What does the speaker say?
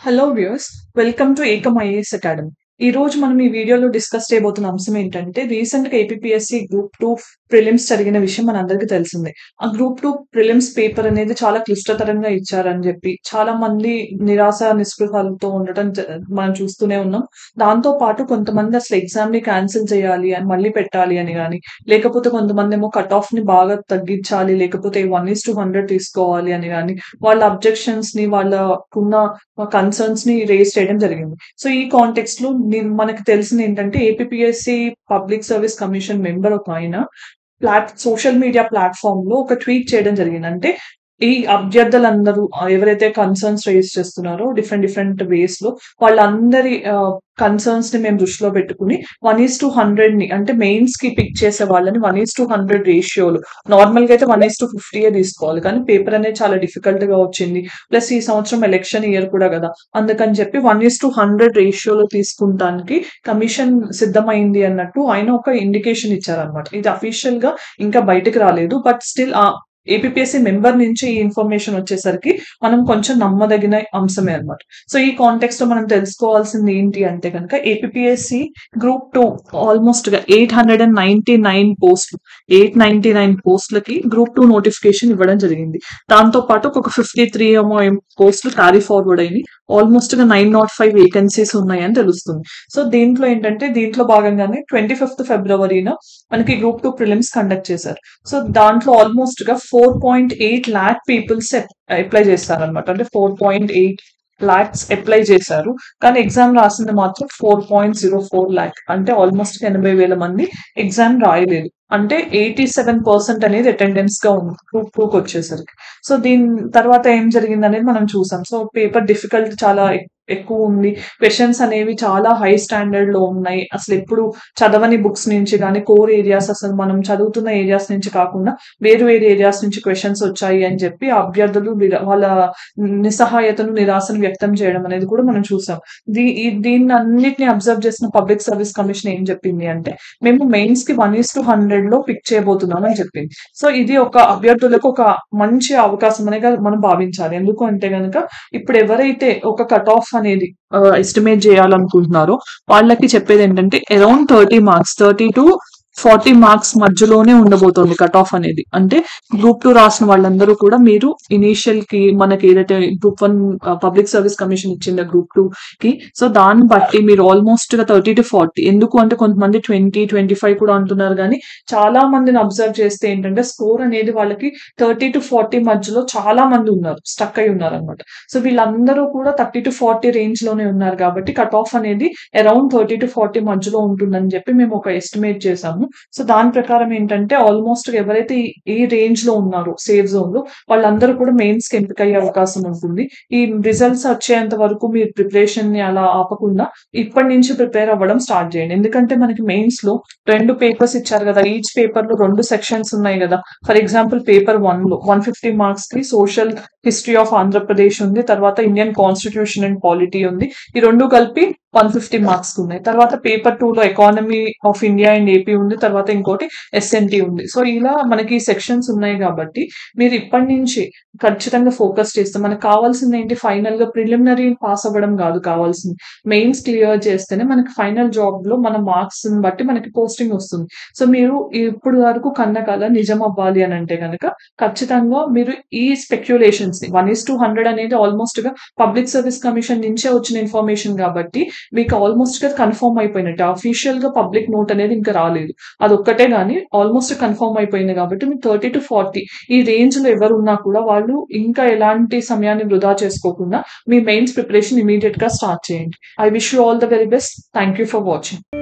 hello viewers welcome to Ekam IAS academy ఈ రోజు మనం ఈ వీడియోలో డిస్కస్ చేయబోతున్న అంశం ఏంటంటే రీసెంట్ గా ఏపీఎస్సి గ్రూప్ టూ ప్రిలిమ్స్ జరిగిన విషయం మనందరికీ తెలిసిందే ఆ గ్రూప్ టూ ప్రిలిమ్స్ పేపర్ అనేది చాలా క్లిష్టతరంగా ఇచ్చారని చెప్పి చాలా మంది నిరాశ నిస్పృహాలతో ఉండటం జ- మనం చూస్తూనే ఉన్నాం దాంతో పాటు కొంతమంది అసలు ఎగ్జామ్ ని క్యాన్సిల్ చేయాలి అని మళ్ళీ పెట్టాలి అని కానీ లేకపోతే కొంతమంది ఏమో కట్ ఆఫ్ ని బాగా తగ్గించాలి లేకపోతే వన్ ఈస్ టూ హండ్రెడ్ తీసుకోవాలి అని కానీ వాళ్ళ అబ్జెక్షన్స్ ని వాళ్ళకున్న కన్సర్న్స్ ని రేస్ చేయడం జరిగింది సో ఈ కాంటెక్స్ట్ లో నేను- మనకు తెలిసింది ఏంటంటే APSC public service commission member ఒక ఆయన ప్లాట్ సోషల్ మీడియా ప్లాట్ఫామ్ లో ఒక ట్వీట్ చేయడం జరిగింది అంటే ఈ అభ్యర్థులందరూ ఆ, ఎవరైతే కన్సర్న్స్ రేస్ చేస్తున్నారో డిఫరెంట్ డిఫరెంట్ వేస్ లో వాళ్ళందరి కన్సర్న్స్ ని మేము దృష్టిలో పెట్టుకుని వన్ ఈస్ టు హండ్రెడ్ ని అంటే మెయిన్స్ కి పిక్ చేసే వాళ్ళని వన్ ఈస్ టు హండ్రెడ్ రేషియోలు నార్మల్ గా అయితే వన్ ఈస్ టు ఫిఫ్టీయే తీసుకోవాలి కానీ పేపర్ అనేది చాలా డిఫికల్ట్ గా వచ్చింది ప్లస్ ఈ సంవత్సరం ఎలక్షన్ ఇయర్ కూడా కదా అందుకని చెప్పి వన్ ఈస్ టు హండ్రెడ్ రేషియోలో తీసుకుంటానికి కమిషన్ సిద్ధమైంది అన్నట్టు ఆయన ఒక ఇండికేషన్ ఇచ్చారనమాట ఇది అఫీషియల్ గా ఇంకా బయటకు రాలేదు బట్ స్టిల్ ఆ ఏపీఎస్సి మెంబర్ నుంచి ఈ ఇన్ఫర్మేషన్ వచ్చేసరికి మనం కొంచెం నమ్మదగిన అంశమే అన్నమాట సో ఈ కాంటెక్స్ట్ లో మనం తెలుసుకోవాల్సింది ఏంటి అంటే కనుక ఏపీఎస్సి గ్రూప్ టూ ఆల్మోస్ట్ గా eight hundred and ninety nine పోస్టులు ఎయిట్ నైన్టీ నైన్ పోస్టులకి గ్రూప్ టూ నోటిఫికేషన్ ఇవ్వడం జరిగింది దాంతో పాటు ఒక ఫిఫ్టీ త్రీ ఏమో పోస్టులు క్యారీ ఫార్వర్డ్ అయినాయి ఆల్మోస్ట్ గా నైన్ నాట్ ఫైవ్ వేకెన్సీస్ ఉన్నాయని తెలుస్తుంది సో దీంట్లో ఏంటంటే దీంట్లో భాగంగానే ట్వంటీ ఫిఫ్త్ ఫిబ్రవరిన మనకి గ్రూప్ టూ ప్రిలిమ్స్ కండక్ట్ చేశారు సో దాంట్లో ఆల్మోస్ట్ గా four point eight lakh peoples apply చేస్తారనమాట అంటే four point eight lakhs apply చేశారు కానీ ఎగ్జామ్ రాసింది మాత్రం four point zero four lakh అంటే ఆల్మోస్ట్ ఎనభై వేల మంది ఎగ్జామ్ రాయలేదు అంటే ఎయిటీ సెవెన్ పర్సెంట్ అనేది అటెండెన్స్ గా ఉంది గ్రూప్ టూకి వచ్చేసరికి సో దీని తర్వాత ఏం జరిగింది అనేది మనం చూసాం సో పేపర్ డిఫికల్ట్ చాలా ఎక్- ఎక్కువ ఉంది క్వశ్చన్స్ అనేవి చాలా హై స్టాండర్డ్ లో ఉన్నాయి అసలు ఎప్పుడు చదవని బుక్స్ నుంచి కానీ కోర్ ఏరియాస్ అసలు మనం చదువుతున్న ఏరియాస్ నుంచి కాకుండా వేరు వేరు ఏరియాస్ నుంచి క్వశ్చన్స్ వచ్చాయి అని చెప్పి ఆ అభ్యర్థులు నిర- వాళ్ళ నిస్సహాయతను నిరాశను వ్యక్తం చేయడం అనేది కూడా మనం చూసాం దీ ఈ- దీన్ని అన్నిటిని అబ్జర్వ్ చేసిన పబ్లిక్ సర్వీస్ కమిషన్ ఏం చెప్పింది అంటే మేము మెయిన్స్ కి వన్ ఈస్ టు హండ్రెడ్ లో పిక్ చేయబోతున్నాం అని చెప్పింది సో ఇది ఒక అభ్యర్థులకు ఒక మంచి అవకాశం అనేది మనం భావించాలి ఎందుకు అంటే గనక ఇప్పుడు ఎవరైతే ఒక కట్ ఆఫ్ అనేది ఎస్టిమేట్ చేయాలనుకుంటున్నారో వాళ్ళకి చెప్పేది ఏంటంటే around thirty marks thirty to forty marks మధ్యలోనే ఉండబోతోంది కట్ ఆఫ్ అనేది అంటే గ్రూప్ టూ రాసిన వాళ్ళందరూ కూడా మీరు ఇనీషియల్ కి మనకి ఏదైతే group one public service commission ఇచ్చిందో గ్రూప్ టూ కి సో దాన్ని బట్టి మీరు ఆల్మోస్ట్ గా థర్టీ టు ఫార్టీ ఎందుకు అంటే కొంతమంది ట్వంటీ ట్వంటీ ఫైవ్ కూడా అంటున్నారు కానీ చాలా మందిని అబ్జర్వ్ చేస్తే ఏంటంటే స్కోర్ అనేది వాళ్ళకి థర్టీ టు ఫార్టీ మధ్యలో చాలా మంది ఉన్నారు స్టక్ అయి ఉన్నారు అనమాట సో వీళ్ళందరూ కూడా థర్టీ టు ఫార్టీ రేంజ్ లోనే ఉన్నారు కాబట్టి కట్ ఆఫ్ అనేది అరౌండ్ థర్టీ టు ఫార్టీ మధ్యలో ఉంటుందని చెప్పి మేము ఒక ఎస్టిమేట్ చేసాము సో దాని ప్రకారం ఏంటంటే ఆల్మోస్ట్ ఎవరైతే ఈ- ఈ రేంజ్ లో ఉన్నారో సేఫ్ జోన్ లో వాళ్ళందరూ కూడా మెయిన్స్ కి ఎంపిక అయ్యే అవకాశం ఉంటుంది ఈ రిజల్ట్స్ వచ్చేంత వరకు మీరు ప్రిపరేషన్ ని అలా ఆపకుండా ఇప్పటి నుంచి ప్రిపేర్ అవ్వడం స్టార్ట్ చేయండి ఎందుకంటే మనకి మెయిన్స్ లో రెండు పేపర్స్ ఇచ్చారు కదా ఈచ్ పేపర్ లో రెండు సెక్షన్స్ ఉన్నాయి కదా ఫర్ ఎగ్జాంపుల్ పేపర్ వన్ లో వన్ ఫిఫ్టీ మార్క్స్ కి సోషల్ హిస్టరీ ఆఫ్ ఆంధ్రప్రదేశ్ ఉంది తర్వాత ఇండియన్ కాన్స్టిట్యూషన్ అండ్ పాలిటీ ఉంది ఈ రెండు కలిపి వన్ ఫిఫ్టీ మార్క్స్ ఉన్నాయి తర్వాత పేపర్ టూ లో economy of India and AP ఉంది తర్వాత ఇంకోటి ఎస్ఎన్టీ ఉంది సో ఇలా మనకి సెక్షన్స్ ఉన్నాయి కాబట్టి మీరు ఇప్పటి నుంచి ఖచ్చితంగా ఫోకస్ చేస్తే మనకు కావాల్సింది ఏంటి ఫైనల్ గా ప్రిలిమినరీ పాస్ అవ్వడం కాదు కావాల్సింది మెయిన్స్ క్లియర్ చేస్తేనే మనకి ఫైనల్ జాబ్ లో మన మార్క్స్ బట్టి మనకి పోస్టింగ్ వస్తుంది సో మీరు ఇప్పుడు వరకు కన్న కల నిజం అవ్వాలి అని అంటే కనుక ఖచ్చితంగా మీరు ఈ స్పెక్యులేషన్స్ ని వన్ ఇస్ టూ హండ్రెడ్ అనేది ఆల్మోస్ట్ గా పబ్లిక్ సర్వీస్ కమిషన్ నుంచే వచ్చిన ఇన్ఫర్మేషన్ కాబట్టి మీకు ఆల్మోస్ట్ గా కన్ఫర్మ్ అయిపోయినట్టు అఫీషియల్ గా పబ్లిక్ నోట్ అనేది ఇంకా రాలేదు అది ఒక్కటే గానీ ఆల్మోస్ట్ కన్ఫర్మ్ అయిపోయింది కాబట్టి మీరు థర్టీ టు ఫార్టీ ఈ రేంజ్ లో ఎవరు ఉన్నా కూడా వాళ్ళు ఇంకా ఎలాంటి సమయాన్ని వృధా చేసుకోకుండా మీ మెయిన్స్ ప్రిపరేషన్ ఇమీడియట్ గా స్టార్ట్ చేయండి I wish you all the very best thank you for watching